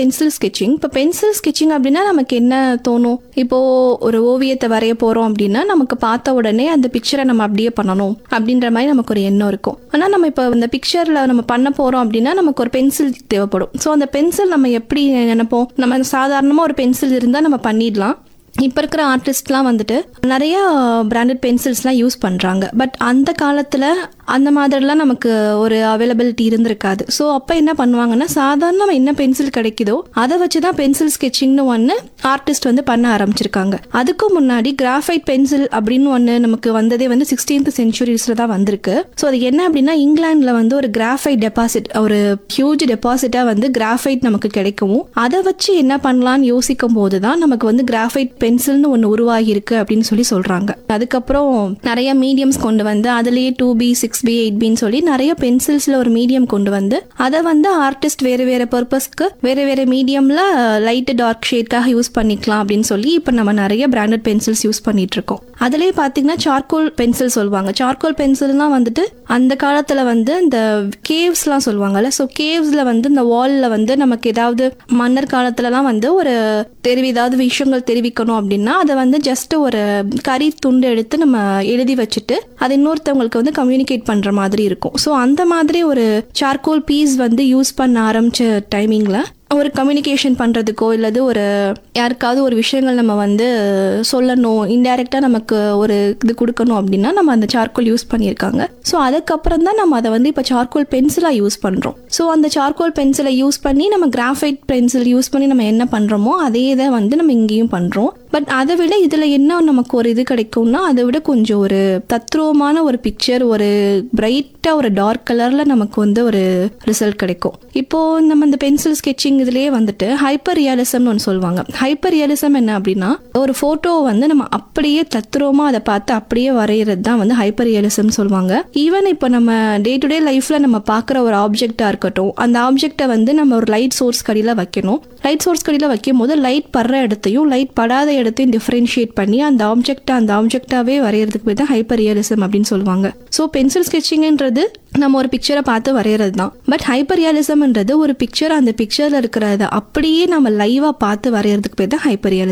pencil sketching இப்போ pencil sketching அப்படின்னா நமக்கு என்ன தோணும் இப்போ ஒரு ஓவியத்தை வரைய போறோம் அப்படின்னா நமக்கு பார்த்த உடனே அந்த பிக்சரை நம்ம அப்படியே பண்ணணும் அப்படின்ற மாதிரி நமக்கு ஒரு எண்ணம் இருக்கும் ஆனால் நம்ம இப்போ அந்த பிக்சரில் நம்ம பண்ண போறோம் அப்படின்னா நமக்கு ஒரு பென்சில் தேவைப்படும் ஸோ அந்த பென்சில் நம்ம எப்படி நினைப்போம் நம்ம சாதாரணமாக ஒரு பென்சில் இருந்தால் நம்ம பண்ணிடலாம் இப்போ இருக்கிற ஆர்டிஸ்ட்லாம் வந்துட்டு நிறைய பிராண்டட் பென்சில்ஸ்லாம் யூஸ் பண்ணுறாங்க பட் அந்த காலத்தில் அந்த மாதிரிலாம் நமக்கு ஒரு அவைலபிலிட்டி இருந்திருக்காது ஸோ அப்போ என்ன பண்ணுவாங்கன்னா சாதாரண நம்ம என்ன பென்சில் கிடைக்குதோ அதை வச்சு தான் பென்சில் ஸ்கெச்சிங்னு ஒன்று ஆர்டிஸ்ட் வந்து பண்ண ஆரம்பிச்சிருக்காங்க அதுக்கு முன்னாடி கிராஃபைட் பென்சில் அப்படின்னு ஒன்று நமக்கு வந்ததே வந்து சிக்ஸ்டீன்த் சென்ச்சுரிஸில் தான் வந்திருக்கு ஸோ அது என்ன அப்படின்னா இங்கிலாண்டில் வந்து ஒரு கிராஃபைட் டெபாசிட் ஒரு ஹியூஜ் டெபாசிட்டாக வந்து கிராஃபைட் நமக்கு கிடைக்கவும் அதை வச்சு என்ன பண்ணலாம்னு யோசிக்கும் போது தான் நமக்கு வந்து கிராஃபைட் பென்சில்னு ஒன்று உருவாகி இருக்கு அப்படின்னு சொல்லி சொல்றாங்க அதுக்கப்புறம் நிறைய மீடியம்ஸ் கொண்டு வந்து அதுலேயே two B six B eight பின்னு சொல்லி நிறைய பென்சில்ஸ்ல ஒரு மீடியம் கொண்டு வந்து அதை வந்து ஆர்டிஸ்ட் வேற வேற பர்பஸ்க்கு வேற வேற மீடியம்ல லைட் டார்க் ஷேட்காக யூஸ் பண்ணிக்கலாம் அப்படின்னு சொல்லி இப்போ நம்ம நிறைய பிராண்டட் பென்சில்ஸ் யூஸ் பண்ணிட்டு இருக்கோம் அதுலேயே பார்த்தீங்கன்னா சார்கோல் பென்சில் சொல்லுவாங்க சார்கோல் பென்சில்னால் வந்துட்டு அந்த காலத்தில் வந்து இந்த கேவ்ஸ்லாம் சொல்லுவாங்கல்ல ஸோ கேவ்ஸில் வந்து இந்த வாலில் வந்து நமக்கு ஏதாவது மன்னர் காலத்துலலாம் வந்து ஒரு தெரிவி ஏதாவது விஷயங்கள் தெரிவிக்கணும் அப்படின்னா அதை வந்து ஜஸ்ட் ஒரு கறி துண்டு எடுத்து நம்ம எழுதி வச்சுட்டு அது இன்னொருத்தவங்களுக்கு வந்து கம்யூனிகேட் பண்ணுற மாதிரி இருக்கும் ஸோ அந்த மாதிரி ஒரு சார்கோல் பீஸ் வந்து யூஸ் பண்ண ஆரம்பிச்ச டைமிங்கில் ஒரு கம்யூனிகேஷன் பண்ணுறதுக்கோ இல்லது ஒரு யாருக்காவது ஒரு விஷயங்கள் நம்ம வந்து சொல்லணும் இன்டைரக்டாக நமக்கு ஒரு இது கொடுக்கணும் அப்படின்னா நம்ம அந்த சார்கோல் யூஸ் பண்ணியிருக்காங்க ஸோ அதுக்கப்புறம் தான் நம்ம அதை வந்து இப்போ சார்கோல் பென்சிலாக யூஸ் பண்ணுறோம் ஸோ அந்த சார்கோல் பென்சிலை யூஸ் பண்ணி நம்ம கிராஃபைட் பென்சில் யூஸ் பண்ணி நம்ம என்ன பண்ணுறோமோ அதே இதை வந்து நம்ம இங்கேயும் பண்ணுறோம் பட் அதை விட இதில் என்ன நமக்கு ஒரு இது கிடைக்கும்னா அதை விட கொஞ்சம் ஒரு தத்ரூபமான ஒரு பிக்சர் ஒரு பிரைட்டாக ஒரு டார்க் கலரில் நமக்கு வந்து ஒரு ரிசல்ட் கிடைக்கும் இப்போது நம்ம இந்த பென்சில் ஸ்கெச்சிங் இதுலேயே வந்துட்டு ஹைப்பர் ரியலிசம்னு ஒன்று சொல்லுவாங்க ஹைப்பர் ரியலிசம் என்ன அப்படின்னா ஒரு ஃபோட்டோ வந்து நம்ம அப்படியே தத்ரூபமாக அதை பார்த்து அப்படியே வரைகிறது தான் வந்து ஹைப்பர் ரியலிசம் சொல்லுவாங்க ஈவன் இப்போ நம்ம டே டு டே லைஃப்பில் நம்ம பார்க்குற ஒரு ஆப்ஜெக்டாக இருக்கட்டும் அந்த ஆப்ஜெக்டை வந்து நம்ம ஒரு லைட் சோர்ஸ் கடியில் வைக்கணும் லைட் சோர்ஸ் கடியில் வைக்கும் போது லைட் படுற இடத்தையும் லைட் படாத இடத்தையும் டிஃப்ரென்ஷியேட் பண்ணி அந்த ஆப்ஜெக்டை அந்த ஆப்ஜெக்டாகவே வரைகிறதுக்கு போய் தான் ஹைப்பர் ரியலிசம் அப்படின்னு சொல்லுவாங்க ஸோ பென்சில் ஸ்கெச்சிங்ன்றது நம்ம ஒரு பிக்சரை பார்த்து வரைகிறது தான் பட் ஹைப்பர் ரியலிசம்ன்றது ஒரு பிக்சர் அந்த பிக்சரில் இருக்கிறத அப்படியே நம்ம லைவாக பார்த்து வரைகிறதுக்கு பேர் தான் ஹைப்பர் ரியலிசம்